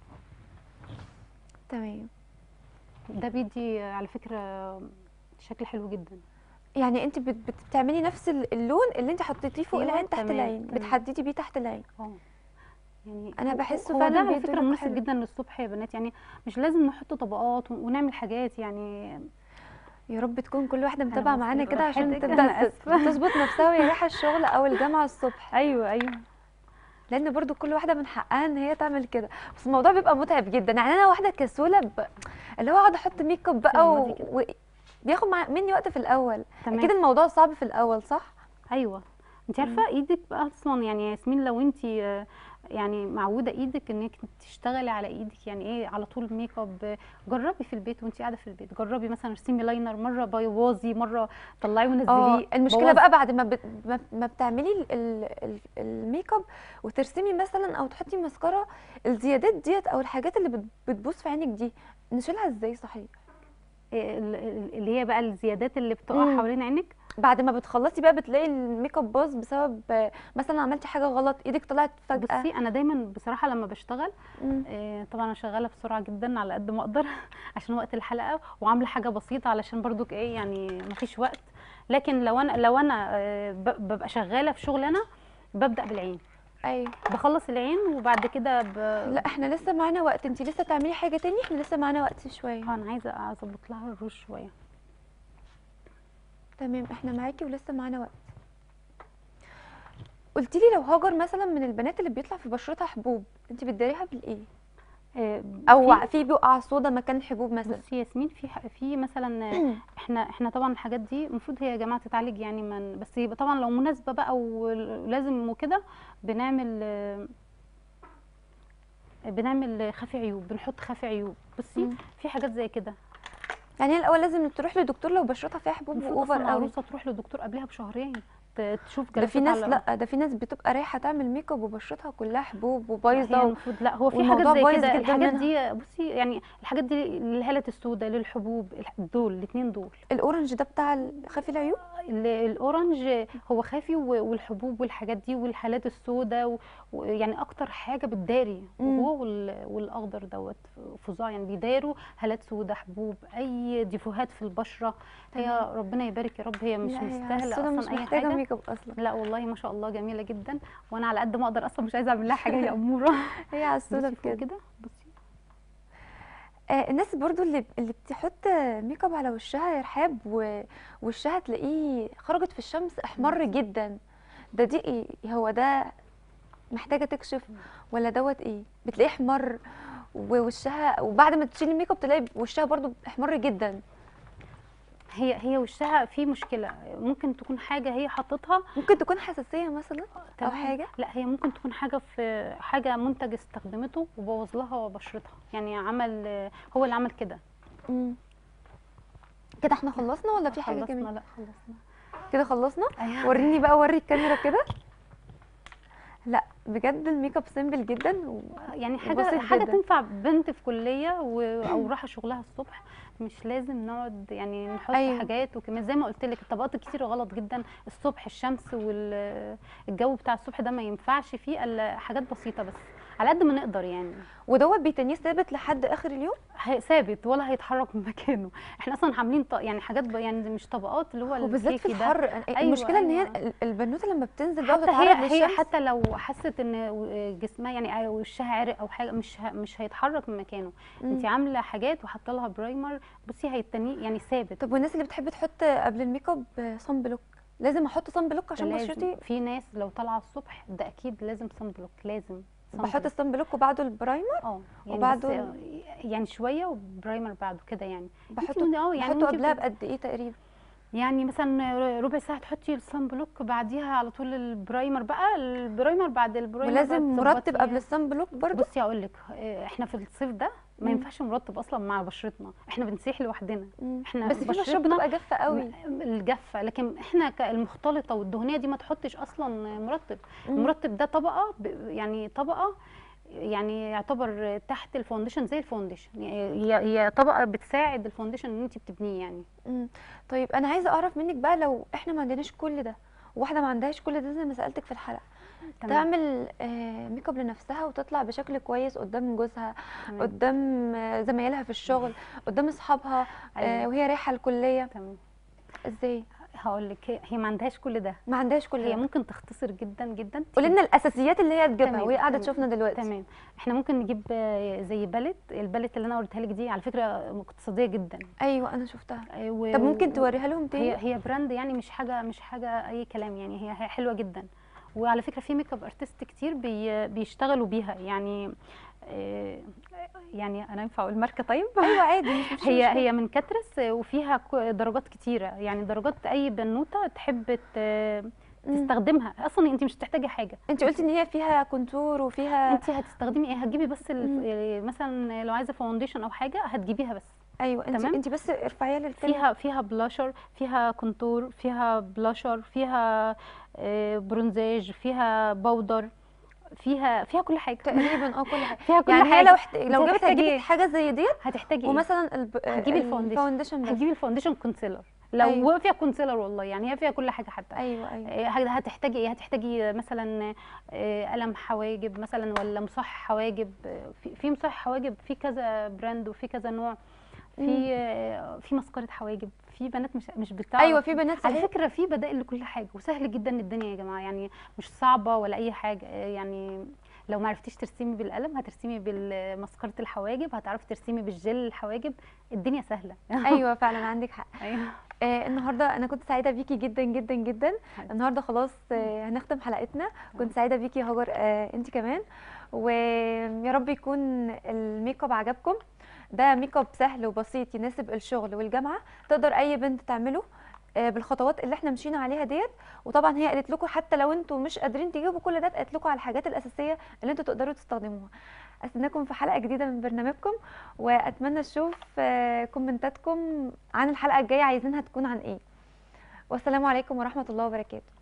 تمام ده بيدي آه، على فكره شكل حلو جدا يعني انت بت- بت- بتعملي نفس ال- اللون اللي انت حطيتيه فوق أيوة، العين تحت تمام، العين تمام. بتحددي بيه تحت العين اه يعني أنا هو- بحسه هو فعلاً ده على بيدي فكره لوك مناسب حلو. جدا للصبح يا بنات يعني مش لازم نحط طبقات ون- ونعمل حاجات يعني يا رب تكون كل واحده متابعه بس معانا كده عشان براحتك، تبدا أنا ت- آسفة. تظبط نفسها وهي رايحه الشغل او الجامعه الصبح ايوه ايوه لان برضو كل واحده من حقها ان هي تعمل كده بس الموضوع بيبقى متعب جدا يعني انا واحده كسوله ب... اللي هو اقعد احط ميك اب بقى و... تغمضي كده. و... بياخد مع... مني وقت في الاول تمام اكيد الموضوع صعب في الاول صح ايوه انت عارفه ايدك بقى اصلا يعني يا ياسمين لو انت آه، يعني معوده ايدك انك تشتغلي على ايدك يعني ايه على طول ميك اب آه، جربي في البيت وانت قاعده في البيت جربي مثلا ارسمي لاينر مره بيوازي مره طلعيه اه ونزليه المشكله بوظي. بقى بعد ما بت... ما, ما بتعملي ال... ال... ال... الميك اب وترسمي مثلا او تحطي مسكره الزيادات ديت او الحاجات اللي بت... بتبوظ في عينك دي نشيلها ازاي صحيح إيه ال- ال- اللي هي بقى الزيادات اللي بتقع مم. حوالين عينك بعد ما بتخلصي بقى بتلاقي الميك اب باظ بسبب آه، مثلا عملتي حاجه غلط ايدك طلعت فجاه بصي انا دايما بصراحه لما بشتغل مم. آه، طبعا انا شغاله بسرعه جدا على قد ما اقدر عشان وقت الحلقه وعامله حاجه بسيطه علشان برضو ايه يعني مفيش وقت لكن لو انا لو انا آه، ب- ببقى شغاله في شغل انا ببدا بالعين ايوه بخلص العين وبعد كده ب... لا احنا لسه معانا وقت انتي لسه تعملي حاجه تاني احنا لسه معانا وقت شويه آه، انا عايزه اظبط لها الروج شويه تمام احنا معاكي ولسه معانا وقت قلتي لي لو هاجر مثلا من البنات اللي بيطلع في بشرتها حبوب انت بتداريها بالايه آه، او في- في بقع سودا مكان الحبوب مثلا بصي يا ياسمين في ح- في مثلا آه، احنا احنا طبعا الحاجات دي المفروض هي يا جماعه تتعالج يعني من بس يبقى طبعا لو مناسبه بقى ولازم وكده بنعمل آه، بنعمل خافي عيوب بنحط خافي عيوب بصي مم. في حاجات زي كده يعني هي الاول لازم تروح لدكتور لو بشرتها فيها حبوب المفروض واوفر اصلا قوي العروسه تروح لدكتور قبلها بشهرين ت- تشوف ده في جلسات ناس على- لا ده في ناس بتبقى رايحه تعمل ميك اب وبشرتها كلها حبوب هي وبايظه و... المفروض لا هو في والموضوع حاجات زي بايظ كده جدا الحاجات منها. دي بصي يعني الحاجات دي للهاله السوداء للحبوب الح- دول الاثنين دول الاورنج ده بتاع خفي العيوب ال- الاورنج هو خافي و- والحبوب والحاجات دي والحالات السوداء ويعني اكتر حاجه بتداري مم. وهو وال- والاخضر دوت فظاع يعني بيداروا هالات سوداء حبوب اي ديفوهات في البشره هي تمام. ربنا يبارك يا رب هي مش لا، هي مستاهله السودا اصلا مش اي محتاجه حاجه ميك اب اصلا لا والله ما شاء الله جميله جدا وانا على قد ما اقدر اصلا مش عايزه اعمل لها حاجه هي اموره هي على السودا بصي فوق بجد كده بصي آه الناس برضو اللي اللي بتحط ميك اب على وشها يا رحاب ووشها تلاقيه خرجت في الشمس احمر جدا ده دي ايه هو ده محتاجه تكشف ولا دوت ايه بتلاقيه احمر ووشها وبعد ما تشيل الميك اب تلاقي وشها برضو احمر جدا هي هي وشها في مشكله ممكن تكون حاجه هي حاططها ممكن تكون حساسيه مثلا او تمام. حاجه لا هي ممكن تكون حاجه في حاجه منتج استخدمته وبوظ لها بشرتها يعني عمل هو اللي عمل كده مم. كده احنا خلصنا ولا في حاجه خلصنا كمان لا خلصنا كده خلصنا ايوه وريني بقى وري الكاميرا كده لا بجد الميك اب سيمبل جدا و... يعني حاجه بسيط حاجه جداً. تنفع بنت في كليه و... او رايحه شغلها الصبح مش لازم نقعد يعني نحط أيوة. أيوة. حاجات وكمان زي ما قلت لك الطبقات الكتير غلط جدا الصبح الشمس والجو بتاع الصبح ده ما ينفعش فيه الا حاجات بسيطه بس على قد ما نقدر يعني ودوت بيتنيه ثابت لحد اخر اليوم هي- ثابت ولا هيتحرك من مكانه احنا اصلا عاملين ط... يعني حاجات ب... يعني مش طبقات اللي هو وبالذات في الكيكي ده. الحر أيوة، المشكله ان هي أيوة. ال- البنوته لما بتنزل بقى حتى وتتعرض هي هي للشمس حتى لو حست ان جسمها يعني وشها عرق او حاجه مش ه... مش هيتحرك من مكانه مم. انت عامله حاجات وحاطه لها برايمر بصي هيتنيه يعني ثابت طب والناس اللي بتحب تحط قبل الميك اب صن بلوك لازم احط صن بلوك عشان لازم. بشرتي في ناس لو طالعه الصبح ده اكيد لازم صن بلوك لازم صن بحط بلوك. الصن بلوك وبعده البرايمر اه يعني وبعده بس- يعني شويه وبرايمر بعده كده يعني بحطه انت اه يعني بحطه انت قبلها بت- بقد ايه تقريبا يعني مثلا ربع ساعه تحطي الصن بلوك بعديها على طول البرايمر بقى البرايمر بعد البرايمر بقى ولازم مرطب تظبطيه. قبل الصن بلوك برضو بصي هقول لك احنا في الصيف ده ما مم. ينفعش مرطب اصلا مع بشرتنا احنا بنسيح لوحدنا مم. احنا بس في بشرات بشرتنا بتبقى جافه قوي م- الجافه لكن احنا ك- المختلطه والدهنيه دي ما تحطش اصلا مرطب مم. المرطب ده طبقه ب- يعني طبقه يعني يعتبر تحت الفونديشن زي الفونديشن هي هي طبقه بتساعد الفونديشن ان انت بتبنيه يعني مم. طيب انا عايزه اعرف منك بقى لو احنا ما عندناش كل ده واحده ما عندهاش كل ده زي ما سالتك في الحلقه تمام تعمل آه، ميك اب لنفسها وتطلع بشكل كويس قدام جوزها تمام قدام آه، زمايلها في الشغل قدام اصحابها آه، أيوة. وهي رايحه الكليه تمام ازاي هقول لك هي- هي ما عندهاش كل ده ما عندهاش كل هي ده ممكن تختصر جدا جدا قولي لنا الاساسيات اللي هي تجيبها تمام، وهي قاعده تمام، تشوفنا دلوقتي تمام احنا ممكن نجيب آه، زي باليت الباليت اللي انا قلتها لك دي على فكره اقتصاديه جدا ايوه انا شفتها آه، و- طب ممكن و- توريها لهم تاني هي هي براند يعني مش حاجه مش حاجه اي كلام يعني هي هي حلوه جدا وعلى فكره في ميك اب ارتست كتير بي بيشتغلوا بيها يعني آه، يعني انا ينفع اقول ماركه طيب ايوه عادي مش مش هي مشكلة. هي من كاترس آه، وفيها ك- درجات كتيره يعني درجات اي بنوته تحب ت- مم. تستخدمها اصلا انت مش هتحتاجي حاجه انت قلتي ان هي فيها كونتور وفيها انت هتستخدمي ايه هتجيبي بس ال- مم. آه، مثلا لو عايزه فاونديشن او حاجه هتجيبيها بس ايوه انت تمام. انت بس ارفعيها للكاميرا فيها فيها بلاشر فيها كونتور فيها بلاشر فيها آه، برونزاج فيها باودر فيها فيها كل حاجه تقريبا اه كل حاجه فيها كل يعني حاجه هي لو احت... لو انت جابت هتحتاجي هتجيب ايه؟ حاجه زي ديت هتحتاجي ايه ومثلا الب... هتجيبي الفاونديشن. الفاونديشن بس هتجيبي الفاونديشن كونسيلر لو أيوة. أيوة. فيها كونسيلر والله يعني هي فيها كل حاجه حتى ايوه ايوه آه، هت- هتحتاجي ايه هتحتاجي مثلا آه، قلم حواجب مثلا ولا مصحح حواجب آه، في في مصحح حواجب في كذا براند وفي كذا نوع في آه، في مسكره حواجب في بنات مش مش بتعرف ايوه في بنات على صحيح فكره في بدائل لكل حاجه وسهل جدا الدنيا يا جماعه يعني مش صعبه ولا اي حاجه آه، يعني لو ما عرفتيش ترسمي بالقلم هترسمي بالمسكره الحواجب هتعرفي ترسمي بالجل الحواجب الدنيا سهله ايوه فعلا عندك حق ايوه آه النهارده انا كنت سعيده بيكي جدا جدا جدا حبيبتي. النهارده خلاص آه هنختم حلقتنا كنت سعيده بيكي يا هاجر آه انت كمان ويا رب يكون الميك اب عجبكم ده ميك اب سهل وبسيط يناسب الشغل والجامعه تقدر اي بنت تعمله آه، بالخطوات اللي احنا مشينا عليها ديت وطبعا هي قالت لكم حتى لو انتوا مش قادرين تجيبوا كل ده قالت لكم على الحاجات الاساسيه اللي انتوا تقدروا تستخدموها استناكم في حلقه جديده من برنامجكم واتمنى اشوف آه، كومنتاتكم عن الحلقه الجايه عايزينها تكون عن ايه والسلام عليكم ورحمه الله وبركاته